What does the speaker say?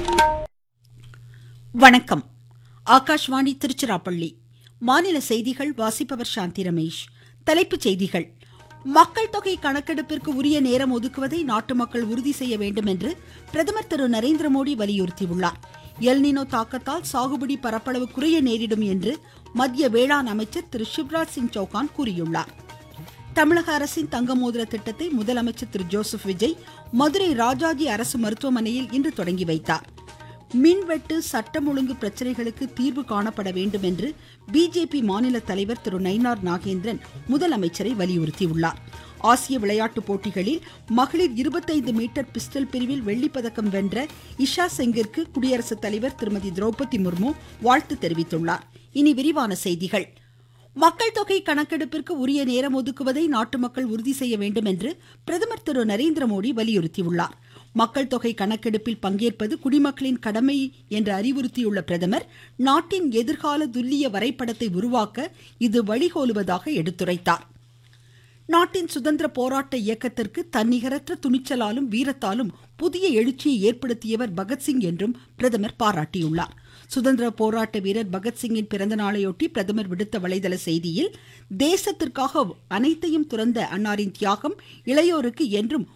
வணக்கம் ஆகாஷ்வாணி திருச்சிராப்பள்ளி மாநில செய்திகள் வாசிப்பவர் சாந்தி ரமேஷ் தலைப்புச் செய்திகள் மக்கள் தொகை கணக்கெடுப்பிற்கு உரிய நேரம் ஒதுக்குவதை நாட்டு மக்கள் உறுதி செய்ய வேண்டும் என்று பிரதமர் திரு நரேந்திர மோடி வலியுறுத்தியுள்ளார் எல்னினோ தாக்கத்தால் சாகுபடி பரப்பளவு குறைய நேரிடும் என்று மத்திய வேளாண் அமைச்சர் திரு சிவராஜ் சிங் சௌகான் கூறியுள்ளார் தமிழக அரசின் தங்க மோதிர திட்டத்தை முதலமைச்சர் திரு ஜோசப் விஜய் மதுரை ராஜாஜி அரசு மருத்துவமனையில் இன்று தொடங்கி வைத்தார் மின்வெட்டு சட்டம் ஒழுங்கு பிரச்சனைகளுக்கு தீர்வு காணப்பட வேண்டும் என்று பிஜேபி மாநில தலைவர் திரு நயினார் நாகேந்திரன் முதலமைச்சரை வலியுறுத்தியுள்ளார் ஆசிய விளையாட்டுப் போட்டிகளில் மகளிர் இருபத்தைந்து மீட்டர் பிஸ்டல் பிரிவில் வெள்ளிப்பதக்கம் வென்ற இஷா செங்கிற்கு குடியரசுத் தலைவர் திருமதி திரௌபதி முர்மு வாழ்த்து தெரிவித்துள்ளார் இனி விரிவான செய்திகள் மக்கள் தொகை கணக்கெடுப்பிற்கு உரிய நேரம் ஒதுக்குவதை நாட்டு மக்கள் உறுதி செய்ய வேண்டும் என்று பிரதமர் திரு நரேந்திர மோடி வலியுறுத்தியுள்ளார் மக்கள் தொகை கணக்கெடுப்பில் பங்கேற்பது குடிமக்களின் கடமை என்று அறிவுறுத்தியுள்ள பிரதமர் நாட்டின் எதிர்கால துல்லிய வரைபடத்தை உருவாக்க இது வழிகோலுவதாக எடுத்துரைத்தார் நாட்டின் சுதந்திர போராட்ட இயக்கத்திற்கு தன்னிகரற்ற துணிச்சலாலும் வீரத்தாலும் புதிய எழுச்சியை ஏற்படுத்தியவர் பகத்சிங் என்றும் பிரதமர் பாராட்டியுள்ளார் சுதந்திர போராட்ட வீரர் பகத்சிங்கின் பிறந்த நாளையொட்டி பிரதமர் விடுத்த வலைதள செய்தியில் தேசத்திற்காக அனைத்தையும் துறந்த அன்னாரின் தியாகம் இளையோருக்கு என்றும்